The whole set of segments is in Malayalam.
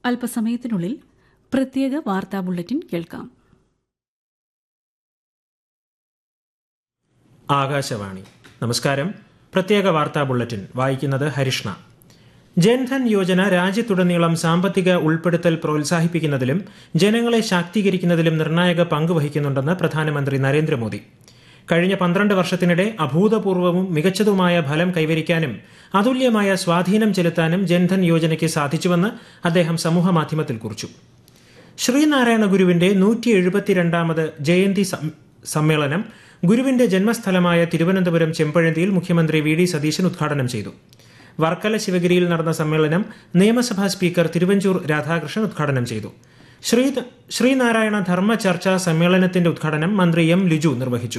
അല്പസമയത്തിനുള്ളിൽ പ്രത്യേക വാർത്താ ബുള്ളറ്റിൻ കേൾക്കാം ആകാശവാണി നമസ്കാരം പ്രത്യേക വാർത്താ ബുള്ളറ്റിൻ വായിക്കുന്നത് ഹരിഷ്ണ ജൻധൻ യോജന രാജ്യത്തുടനീളം സാമ്പത്തിക ഉൾപ്പെടുത്തൽ പ്രോത്സാഹിപ്പിക്കുന്നതിലും ജനങ്ങളെ ശാക്തീകരിക്കുന്നതിലും നിർണായക പങ്ക് വഹിക്കുന്നുണ്ടെന്ന് പ്രധാനമന്ത്രി നരേന്ദ്രമോദി കഴിഞ്ഞ പന്ത്രണ്ട് വർഷത്തിനിടെ അഭൂതപൂർവവും മികച്ചതുമായ ഫലം കൈവരിക്കാനും അതുല്യമായ സ്വാധീനം ചെലുത്താനും ജൻധൻ യോജനയ്ക്ക് സാധിച്ചുവെന്ന് അദ്ദേഹം സമൂഹമാധ്യമത്തിൽ കുറിച്ചു ശ്രീനാരായണ ഗുരുവിന്റെ നൂറ്റി എഴുപത്തിരണ്ടാമത് ജയന്തി സം- സമ്മേളനം ഗുരുവിന്റെ ജന്മസ്ഥലമായ തിരുവനന്തപുരം ചെമ്പഴന്തിയിൽ മുഖ്യമന്ത്രി വി ഡി സതീശൻ ഉദ്ഘാടനം ചെയ്തു വർക്കല ശിവഗിരിയിൽ നടന്ന സമ്മേളനം നിയമസഭാ സ്പീക്കർ തിരുവഞ്ചൂർ രാധാകൃഷ്ണൻ ഉദ്ഘാടനം ചെയ്തു ശ്രീ ശ്രീനാരായണ ധർമ്മ ചർച്ചാ സമ്മേളനത്തിന്റെ ഉദ്ഘാടനം മന്ത്രി എം ലിജു നിർവഹിച്ചു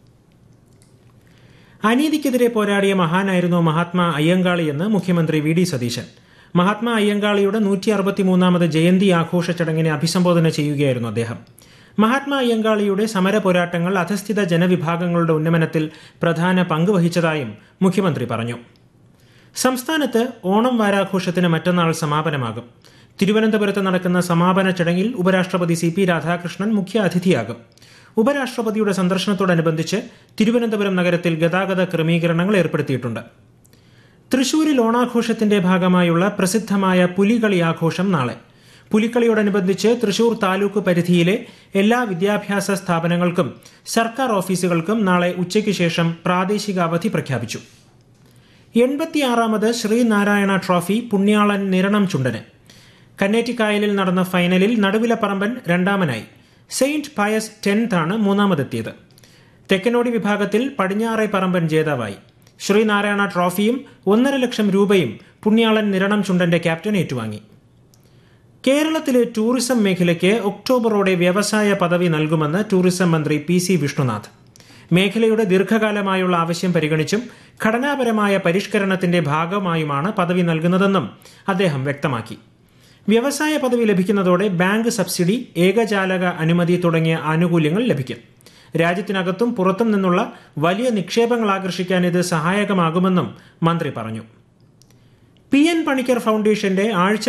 അനീതിക്കെതിരെ പോരാടിയ മഹാനായിരുന്നു മഹാത്മാ അയ്യങ്കാളിയെന്ന് മുഖ്യമന്ത്രി വി ഡി സതീശൻ മഹാത്മാ അയ്യങ്കാളിയുടെ നൂറ്റി അറുപത്തിമൂന്നാമത് ജയന്തി ആഘോഷ ചടങ്ങിനെ അഭിസംബോധന ചെയ്യുകയായിരുന്നു അദ്ദേഹം മഹാത്മാ അയ്യങ്കാളിയുടെ സമര പോരാട്ടങ്ങൾ അധസ്ഥിത ജനവിഭാഗങ്ങളുടെ ഉന്നമനത്തിൽ പ്രധാന പങ്ക് വഹിച്ചതായും മുഖ്യമന്ത്രി പറഞ്ഞു സംസ്ഥാനത്ത് ഓണം വാരാഘോഷത്തിന് മറ്റന്നാൾ സമാപനമാകും തിരുവനന്തപുരത്ത് നടക്കുന്ന സമാപന ചടങ്ങിൽ ഉപരാഷ്ട്രപതി സി പി രാധാകൃഷ്ണൻ മുഖ്യ അതിഥിയാകും ഉപരാഷ്ട്രപതിയുടെ സന്ദർശനത്തോടനുബന്ധിച്ച് തിരുവനന്തപുരം നഗരത്തിൽ ഗതാഗത ക്രമീകരണങ്ങൾ ഏർപ്പെടുത്തിയിട്ടുണ്ട് തൃശൂരിൽ ഓണാഘോഷത്തിന്റെ ഭാഗമായുള്ള പ്രസിദ്ധമായ പുലികളി ആഘോഷം നാളെ പുലിക്കളിയോടനുബന്ധിച്ച് തൃശൂർ താലൂക്ക് പരിധിയിലെ എല്ലാ വിദ്യാഭ്യാസ സ്ഥാപനങ്ങൾക്കും സർക്കാർ ഓഫീസുകൾക്കും നാളെ ഉച്ചയ്ക്ക് ശേഷം പ്രാദേശിക അവധി പ്രഖ്യാപിച്ചു എൺപത്തിയാറാമത് ശ്രീനാരായണ ട്രോഫി പുണ്യാളൻ നിരണം ചുണ്ടന് കന്നേറ്റിക്കായലിൽ നടന്ന ഫൈനലിൽ നടുവിലപ്പറമ്പൻ രണ്ടാമനായി സെയിന്റ് പയസ് ടെൻത്ത് ആണ് മൂന്നാമതെത്തിയത് തെക്കനോടി വിഭാഗത്തിൽ പടിഞ്ഞാറേ പറമ്പൻ ജേതാവായി ശ്രീനാരായണ ട്രോഫിയും ഒന്നര ലക്ഷം രൂപയും പുണ്യാളൻ നിരണം ചുണ്ടന്റെ ക്യാപ്റ്റൻ ഏറ്റുവാങ്ങി കേരളത്തിലെ ടൂറിസം മേഖലയ്ക്ക് ഒക്ടോബറോടെ വ്യവസായ പദവി നൽകുമെന്ന് ടൂറിസം മന്ത്രി പി സി വിഷ്ണുനാഥ് മേഖലയുടെ ദീർഘകാലമായുള്ള ആവശ്യം പരിഗണിച്ചും ഘടനാപരമായ പരിഷ്കരണത്തിന്റെ ഭാഗമായുമാണ് പദവി നൽകുന്നതെന്നും അദ്ദേഹം വ്യക്തമാക്കി വ്യവസായ പദവി ലഭിക്കുന്നതോടെ ബാങ്ക് സബ്സിഡി ഏകജാലക അനുമതി തുടങ്ങിയ ആനുകൂല്യങ്ങൾ ലഭിക്കും രാജ്യത്തിനകത്തും പുറത്തും നിന്നുള്ള വലിയ നിക്ഷേപങ്ങൾ ആകർഷിക്കാൻ ഇത് സഹായകമാകുമെന്നും മന്ത്രി പറഞ്ഞു പി എൻ പണിക്കർ ഫൗണ്ടേഷന്റെ ആഴ്ച